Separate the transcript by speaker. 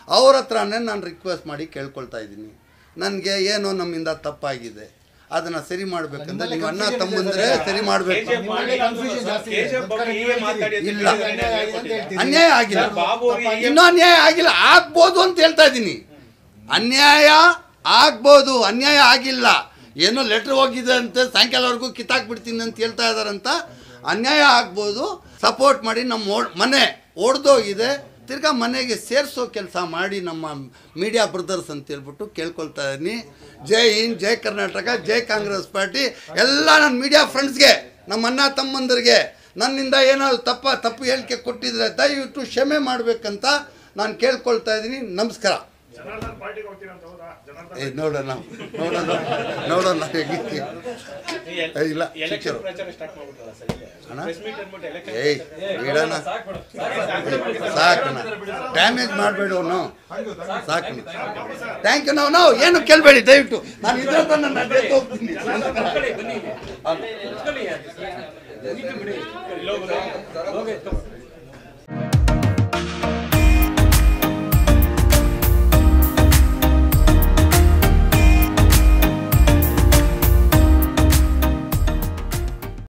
Speaker 1: ಅವ್ರ ಹತ್ರನೇ ನಾನು ರಿಕ್ವೆಸ್ಟ್ ಮಾಡಿ ಕೇಳ್ಕೊಳ್ತಾ ಇದ್ದೀನಿ ನನಗೆ ಏನೋ ನಮ್ಮಿಂದ ತಪ್ಪಾಗಿದೆ ಅದನ್ನು ಸರಿ ಮಾಡಬೇಕಂತ ನೀವು ಅಣ್ಣ ತಮ್ಮಂದ್ರೆ ಸರಿ ಮಾಡಬೇಕು
Speaker 2: KGF ಮಾಡಿ
Speaker 3: confusion ಜಾಸ್ತಿ ಇದೆ.
Speaker 2: KGF ಬಗ್ಗೆ ನೀವೇ ಮಾತಾಡಿ ಅಂತ
Speaker 1: ಇಲ್ಲ.
Speaker 2: ಹೇಳಿದ್ರೆ
Speaker 3: ಅನ್ಯಾಯ ಆಗಿದೆ ಅಂತ ಹೇಳ್ತೀವಿ.
Speaker 1: ಅನ್ಯಾಯ ಆಗಿಲ್ಲ
Speaker 2: ಸರ್, ಬಾಬು ಅವರಿಗೆ ಹೀಗೆ-
Speaker 1: ಇನ್ನೂ ಅನ್ಯಾಯ ಆಗಿಲ್ಲ ಆಗ್ಬೋದು ಅಂತ ಹೇಳ್ತಾ ಇದ್ದೀನಿ ಅನ್ಯಾಯ ಆಗ್ಬೋದು ಅನ್ಯಾಯ ಆಗಿಲ್ಲ ಏನೋ ಲೆಟ್ರ್ ಹೋಗಿದೆ ಅಂತ ಸಾಯಂಕಾಲವರೆಗೂ ಕಿತ್ತಾಕ್ಬಿಡ್ತೀನಿ ಅಂತ ಹೇಳ್ತಾ ಇದಾರಂತ ಅನ್ಯಾಯ ಆಗ್ಬೋದು ಸಪೋರ್ಟ್ ಮಾಡಿ ನಮ್ಮ ಓಡ್ ಮನೆ ಒಡೆದೋಗಿದೆ ತಿರ್ಗಾ ಮನೆಗೆ ಸೇರಿಸೋ ಕೆಲಸ ಮಾಡಿ ನಮ್ಮ ಮೀಡಿಯಾ ಬ್ರದರ್ಸ್ ಅಂತ ಹೇಳ್ಬಿಟ್ಟು ಕೇಳ್ಕೊಳ್ತಾ ಇದ್ದೀನಿ ಜೈ ಹಿಂದ್ ಜೈ ಕರ್ನಾಟಕ ಜೈ ಕಾಂಗ್ರೆಸ್ ಪಾರ್ಟಿ ಎಲ್ಲ ನನ್ನ ಮೀಡಿಯಾ ಫ್ರೆಂಡ್ಸ್ಗೆ ನಮ್ಮ ಅಣ್ಣ ತಮ್ಮಂದರಿಗೆ ನನ್ನಿಂದ ಏನಾದ್ರು ತಪ್ಪ ತಪ್ಪು ಹೇಳಿಕೆ ಕೊಟ್ಟಿದ್ರೆ ದಯವಿಟ್ಟು ಕ್ಷಮೆ ಮಾಡಬೇಕಂತ ನಾನು ಕೇಳ್ಕೊಳ್ತಾ ಇದ್ದೀನಿ ನಮಸ್ಕಾರ
Speaker 4: ಜನಾರ್ದನ್ ಪಾರ್ಟಿಗೆ ಹೋಗ್ತೀರಂತ ಹೌದಾ ಜನಾರ್ದನ್
Speaker 1: ಏ ನೋಡೋಣ ನೋಡೋಣ ನೋಡೋಣ ಹೇಗಿತ್ತು ಏ, ಇಲ್ಲ
Speaker 2: ಎಲೆಕ್ಷನ್
Speaker 1: ಶಿಕ್ಷರು
Speaker 2: ಪ್ರಚಾರ ಸ್ಟಾರ್ಟ್ ಮಾಡ್ಬಿಟ್ರಲ್ಲ ಸರ್ ಈಗ
Speaker 1: ಅಣ್ಣ?
Speaker 2: ಪ್ರೆಸ್ ಮೀಟ್ ಅಂದ್ಬಿಟ್ಟು ಎಲೆಕ್ಷನ್
Speaker 1: ಏಯ್ ಇಡೋಣ ಸಾಕಣ್ಣ ಡ್ಯಾಮೇಜ್ ಮಾಡಬೇಡ ಅವನು ಸಾಕಣ್ಣ ಥ್ಯಾಂಕ್ ಯು ನಾವು ನಾವು ಏನು ಕೇಳಬೇಡಿ ದಯವಿಟ್ಟು ನಾನು ಇದ್ರ ಹತ್ರ ನನ್ನ ಅಡ್ರೆಸ್ ಹೋಗ್ತೀನಿ
Speaker 2: ಇಲ್ಲ ಹೋಗೋದು